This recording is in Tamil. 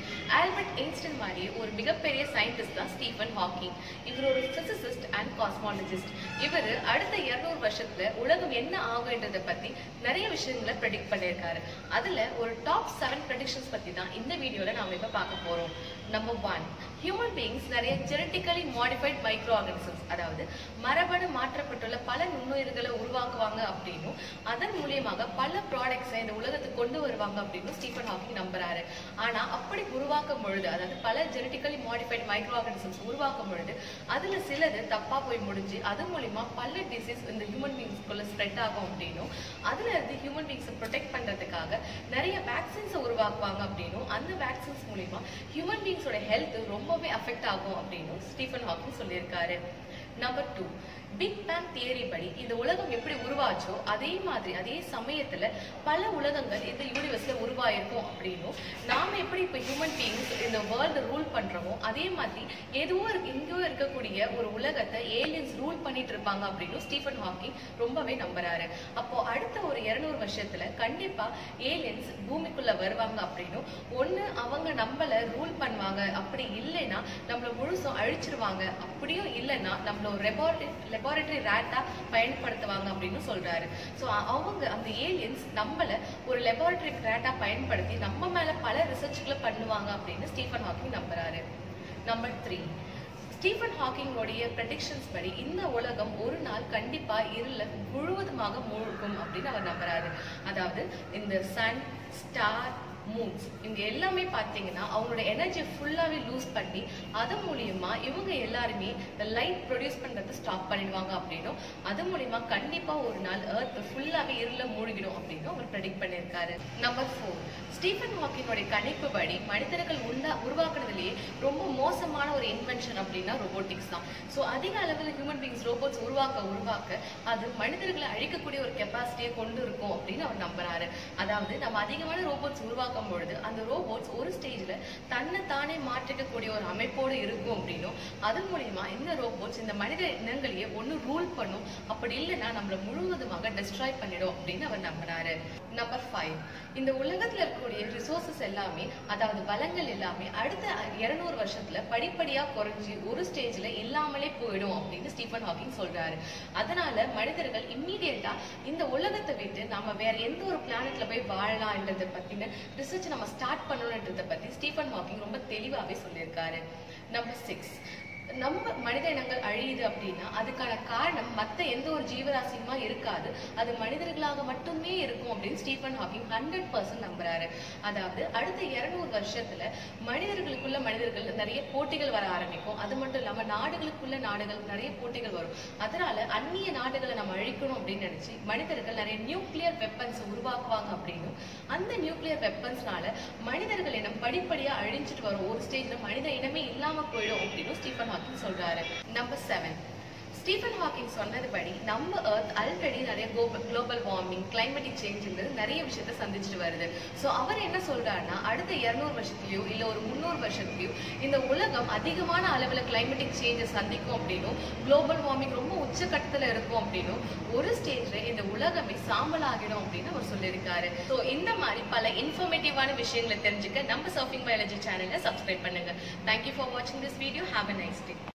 ஆல்பர்ட் ஐன்ஸ்டைன் மாதிரி ஒரு மிகப்பெரிய சயின்டிஸ்ட் தான் ஸ்டீஃபன் ஹாக்கிங் இவர் ஒரு பிசிசிஸ்ட் அண்ட் காஸ்மாலஜிஸ்ட் இவர் அடுத்த 200 வருஷத்துல உலகம் என்ன ஆகுன்றதை பத்தி நிறைய விஷயங்களை ப்ரெடிக்ட் பண்ணியிருக்காரு அதுல ஒரு டாப் செவன் ப்ரெடிக்ஷன்ஸ் பத்தி தான் இந்த வீடியோல நாம இப்ப பார்க்க போறோம் நம்பர் ஒன் ஹியூமன் பீயிங்ஸ் நிறைய ஜெனட்டிக்கலி மாடிஃபைட் மைக்ரோ ஆர்கனிசம்ஸ் அதாவது மரபணு மாற்றப்பட்டுள்ள பல நுண்ணுயிர்களை உருவாக்குவாங்க அப்படின்னும் அதன் மூலியமாக பல ப்ராடக்ட்ஸை இந்த உலகத்துக்கு கொண்டு வருவாங்க அப்படின்னு ஸ்டீஃபன் ஹாக்கிங் நம்புறாரு ஆனா அப்படி உருவாக்கும் பொழுது அதாவது பல ஜெனட்டிக்கலி மாடிஃபைட் மைக்ரோ ஆர்கனிசம்ஸ் உருவாக்கும் பொழுது அதுல சிலது தப்பா போய் முடிஞ்சு அது மூலியமா பல டிசீஸ் இந்த ஹியூமன் பீயிங்ஸ்குள்ள ஸ்ப்ரெட் ஆகும் அப்படின்னும் அதுல இருந்து ஹியூமன் பீயிங்ஸை ப்ரொடெக்ட் பண்றதுக்காக நிறைய வேக்சின்ஸை உருவாக்குவாங்க அப்படின்னும் அந்த வேக்சின்ஸ் மூலியமா ஹியூமன் பீயிங்ஸோட ஹெல்த் ரொம்பவே அஃபெக்ட் ஆகும் அப்படின்னும் ஸ்டீஃபன் ஹாக்கிங் சொல்லியிருக்காரு number two big bang theory படி இந்த உலகம் எப்படி உருவாச்சோ அதே மாதிரி அதே சமயத்துல பல உலகங்கள் இந்த யூனிவர்ஸ்ல உருவாயிருக்கும் அப்படின்னும் நாம எப்படி இப்ப ஹியூமன் பீயிங்ஸ் இந்த வேர்ல்டு ரூல் பண்றோமோ அதே மாதிரி எதுவோ இருக்கு எங்கேயோ இருக்கக்கூடிய ஒரு உலகத்தை ஏலியன்ஸ் ரூல் பண்ணிட்டு இருப்பாங்க அப்படின்னு ஸ்டீஃபன் ஹாக்கிங் ரொம்பவே நம்புறாரு அப்போ அடுத்த ஒரு இருநூறு வருஷத்துல கண்டிப்பா ஏலியன்ஸ் பூமிக்குள்ள வருவாங்க அப்படின்னும் ஒண்ணு அவங்க நம்மள ரூல் பண்ணுவாங்க அப்படி இல்லைன்னா நம்மள முழுசும் அழிச்சிருவாங்க அப்படியும் இல்லைன்னா நம்மள ஒரு லெபார்டரி லெபார்டரி ரேட்டா பயன்படுத்துவாங்க அப்படின்னு சொல்றாரு ஸோ அவங்க அந்த ஏலியன்ஸ் நம்மள ஒரு லெபார்டரி ரேட்டா பயன்படுத்தி நம்ம மேல பல ரிசர்ச்களை பண்ணுவாங்க அப்படின்னு ஸ்டீஃபன் ஹாக்கிங் நம்புறாரு நம்பர் த்ரீ ஸ்டீஃபன் ஹாக்கிங்கோடைய ப்ரெடிக்ஷன்ஸ் படி இந்த உலகம் ஒரு நாள் கண்டிப்பா இருள முழுவதுமாக மூழ்கும் அப்படின்னு அவர் நம்புறாரு அதாவது இந்த சன் ஸ்டார் மூன்ஸ் இவங்க எல்லாமே பார்த்தீங்கன்னா அவங்களோட எனர்ஜி ஃபுல்லாவே லூஸ் பண்ணி அது மூலியமா இவங்க எல்லாருமே இந்த லைட் ப்ரொடியூஸ் பண்றதை ஸ்டாப் பண்ணிடுவாங்க அப்படின்னும் அது மூலியமா கண்டிப்பா ஒரு நாள் எர்த் ஃபுல்லாவே இருள மூழ்கிடும் அப்படின்னு அவர் ப்ரெடிக்ட் பண்ணியிருக்காரு நம்பர் ஃபோர் ஸ்டீஃபன் ஹாக்கிங்கோடைய கணிப்பு படி மனிதர்கள் உண்டா உருவாக்குறதுலேயே ரொம்ப மோசமான ஒரு இன்வென்ஷன் அப்படின்னா ரொபோட்டிக்ஸ் தான் ஸோ அதிக அளவில் ஹியூமன் பீங்ஸ் ரோபோட்ஸ் உருவாக்க உருவாக்க அது மனிதர்களை அழிக்கக்கூடிய ஒரு கெப்பாசிட்டியை கொண்டு இருக்கும் அப்படின்னு அவர் நம்புறாரு அதாவது நம்ம அதிகமான ரோபோட்ஸ் உருவாக்கும் பொழுது அந்த ரோபோட்ஸ் ஒரு ஸ்டேஜ்ல தன்னை தானே மாற்றிக்கக்கூடிய ஒரு அமைப்போடு இருக்கும் அப்படின்னும் அதன் மூலியமா இந்த ரோபோட்ஸ் இந்த மனித இனங்களையே ஒண்ணு ரூல் பண்ணும் அப்படி இல்லைன்னா நம்மள முழுவதுமாக டெஸ்ட்ராய் பண்ணிடும் அப்படின்னு அவர் நம்பினாரு நம்பர் ஃபைவ் இந்த உலகத்துல இருக்கக்கூடிய ரிசோர்சஸ் எல்லாமே அதாவது வளங்கள் எல்லாமே அடுத்த இருநூறு வருஷத்துல படிப்படியா குறைஞ்சு ஒரு ஸ்டேஜ்ல இல்லாமலே போயிடும் அப்படின்னு ஸ்டீஃபன் ஹாக்கிங் சொல்றாரு அதனால மனிதர்கள் இம்மீடியட்டா இந்த உலகத்தை விட்டு நம்ம வேற எந்த ஒரு பிளானட்ல போய் வாழலாம்ன்றதை பத்தின ரிசர்ச் நம்ம ஸ்டார்ட் பண்ணணுன்றதை பத்தி ஸ்டீஃபன் ஹாக்கிங் ரொம்ப தெளிவாவே சொல்லியிருக்காரு நம்பர் சிக்ஸ் நம்ம மனித இனங்கள் அழியுது அப்படின்னா அதுக்கான காரணம் மத்த எந்த ஒரு ஜீவராசியுமா இருக்காது அது மனிதர்களாக மட்டுமே இருக்கும் அப்படின்னு ஸ்டீஃபன் ஹாக்கிங் ஹண்ட்ரட் பர்சன்ட் நம்புறாரு அதாவது அடுத்த இருநூறு வருஷத்துல மனிதர்களுக்குள்ள மனிதர்கள் நிறைய போட்டிகள் வர ஆரம்பிக்கும் அது மட்டும் இல்லாம நாடுகளுக்குள்ள நாடுகள் நிறைய போட்டிகள் வரும் அதனால அந்நிய நாடுகளை நம்ம அழிக்கணும் அப்படின்னு நினைச்சு மனிதர்கள் நிறைய நியூக்ளியர் வெப்பன்ஸ் உருவாக்குவாங்க அப்படின்னும் அந்த நியூக்ளியர் வெப்பன்ஸ்னால மனிதர்கள் இனம் படிப்படியா அழிஞ்சிட்டு வரும் ஒரு ஸ்டேஜ்ல மனித இனமே இல்லாம போயிடும் அப்படின்னு ஸ்டீஃபன் ஹாக்கிங் சொல்றாரு நம்பர் செவன் ஸ்டீஃபன் ஹாக்கிங் சொன்னதுபடி நம்ம எர்த் ஆல்ரெடி நிறைய குளோபல் வார்மிங் கிளைமேட்டிக் சேஞ்சுங்கிறது நிறைய விஷயத்த சந்திச்சுட்டு வருது ஸோ அவர் என்ன சொல்றாருன்னா அடுத்த இருநூறு வருஷத்துலயோ இல்ல ஒரு முந்நூறு வருஷத்துலயோ இந்த உலகம் அதிகமான அளவுல கிளைமேட்டிக் சேஞ்சஸ் சந்திக்கும் அப்படின்னும் குளோபல் வார்மிங் ரொம்ப உச்சக்கட்டத்துல இருக்கும் அப்படின்னும் ஒரு ஸ்டேஜ்ல இந்த உலகமே சாம்பல் ஆகிடும் அப்படின்னு அவர் சொல்லியிருக்காரு ஸோ இந்த மாதிரி பல இன்ஃபர்மேட்டிவான விஷயங்களை தெரிஞ்சுக்க நம்ம சர்ஃபிங் பயாலஜி சேனலை சப்ஸ்கிரைப் பண்ணுங்க தேங்க்யூ ஃபார் வாட்சிங் this video have a nice day